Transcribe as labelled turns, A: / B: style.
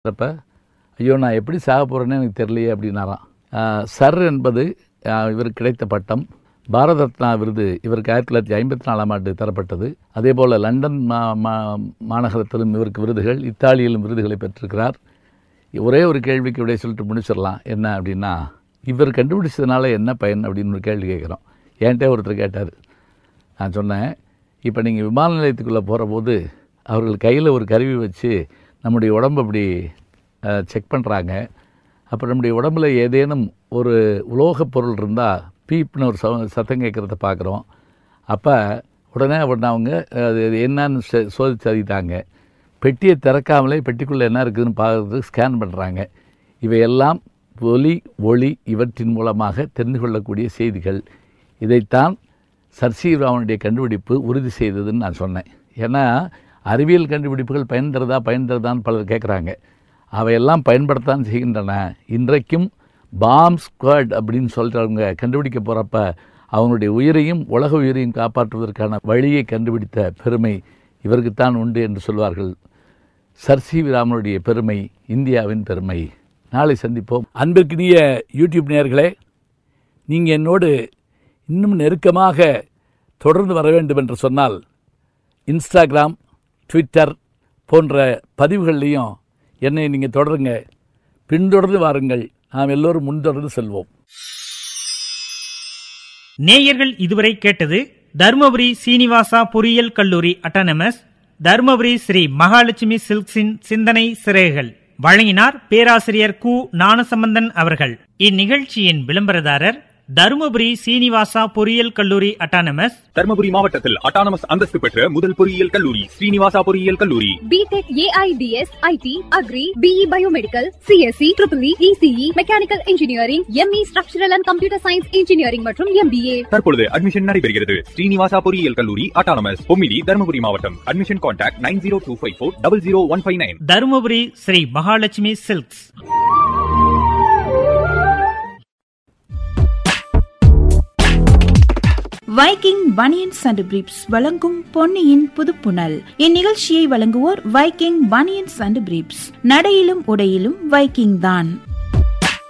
A: அப்போ ஐயோ நான் எப்படி சாக போகிறேன்னு எனக்கு தெரியலையே அப்படின்னாராம் ஆஹ் சர் என்பது ஆஹ் இவருக்கு கிடைத்த பட்டம் பாரத ரத்னா விருது இவருக்கு ஆயிரத்தி தொள்ளாயிரத்தி ஐம்பத்தி நாலாம் ஆண்டு தரப்பட்டது அதே போல் லண்டன் மா மா மாநகரத்திலும் இவருக்கு விருதுகள் இத்தாலியிலும் விருதுகளை பெற்றிருக்கிறார் ஒரே ஒரு கேள்விக்கு விடைய சொல்லிட்டு முடிச்சிடலாம் என்ன அப்படின்னா இவர் கண்டுபிடிச்சதுனால என்ன பயன் அப்படின்னு ஒரு கேள்வி கேட்குறோம் என்கிட்ட ஒருத்தர் கேட்டார் நான் சொன்னேன் இப்போ நீங்கள் விமான நிலையத்துக்குள்ளே போகிற போது அவர்கள் கையில் ஒரு கருவி வச்சு நம்முடைய உடம்பு அப்படி செக் பண்ணுறாங்க அப்போ நம்முடைய உடம்புல ஏதேனும் ஒரு உலோகப் பொருள் இருந்தால் பீப்னு ஒரு ச சத்தம் கேட்குறத பார்க்குறோம் அப்போ உடனே உடனே அவங்க அது அது என்னன்னு ச- சோதிச்சு அறிவித்தாங்க பெட்டியை திறக்காமலே பெட்டிக்குள்ளே என்ன இருக்குதுன்னு பார்க்குறதுக்கு ஸ்கேன் பண்ணுறாங்க இவையெல்லாம் ஒலி ஒளி இவற்றின் மூலமாக தெரிந்து கொள்ளக்கூடிய செய்திகள் இதைத்தான் சர்சீராமனுடைய கண்டுபிடிப்பு உறுதி செய்ததுன்னு நான் சொன்னேன் ஏன்னா அறிவியல் கண்டுபிடிப்புகள் பயன் தருதா பயன் தருதான்னு பலர் கேட்குறாங்க அவையெல்லாம் பயன்படுத்தான் செய்கின்றன இன்றைக்கும் பாம் ஸ்குவாட் அப்படின்னு சொல்கிறவங்க கண்டுபிடிக்க போகிறப்ப அவங்களுடைய உயிரையும் உலக உயிரையும் காப்பாற்றுவதற்கான வழியை கண்டுபிடித்த பெருமை இவருக்குத்தான் உண்டு என்று சொல்வார்கள் சர் சி வி ராமனுடைய பெருமை இந்தியாவின் பெருமை நாளை சந்திப்போம் அன்பிற்கினிய யூடியூப் நேயர்களே நீங்கள் என்னோடு இன்னும் நெருக்கமாக தொடர்ந்து வர வேண்டும் என்று சொன்னால் இன்ஸ்டாகிராம் ட்விட்டர் போன்ற பதிவுகள்லையும் என்னை நீங்கள் தொடருங்க பின்தொடர்ந்து வாருங்கள் நாம் எல்லோரும் முன்தொடர்ந்து செல்வோம்
B: நேயர்கள் இதுவரை கேட்டது தருமபுரி சீனிவாசா பொறியியல் கல்லூரி அட்டானமஸ் தருமபுரி ஸ்ரீ மகாலட்சுமி சில்க்ஸின் சிந்தனை சிறைகள் வழங்கினார் பேராசிரியர் கு ஞானசம்பந்தன் அவர்கள் இந்நிகழ்ச்சியின் விளம்பரதாரர் தருமபுரி சீனிவாசா பொறியியல் கல்லூரி அட்டானமஸ்
C: தர்மபுரி மாவட்டத்தில் அட்டானமஸ் அந்தஸ்து பெற்ற முதல் பொறியியல் கல்லூரி ஸ்ரீனிவாசா பொறியியல் கல்லூரி
D: B Tech AIDS IT agri BE biomedical CSC triple ECE mechanical engineering ME structural and computer science engineering மற்றும் எம்பிஏ
C: தற்பொழுது அட்மிஷன் நடைபெறுகிறது ஸ்ரீனிவாசா பொறியியல் கல்லூரி அட்டானமஸ் பொம்மிடி தர்மபுரி மாவட்டம் admission contact nine zero two five four double zero one five nine
B: Dharmapuri Sri Mahalakshmi silks
E: Viking banians and briefs வழங்கும் பொன்னியின் புதுப்புணல் இந்நிகழ்ச்சியை வழங்குவோர் வைக்கிங் பனியன்ஸ் அண்ட் பிரீப்ஸ் நடையிலும் உடையிலும் வைக்கிங் தான்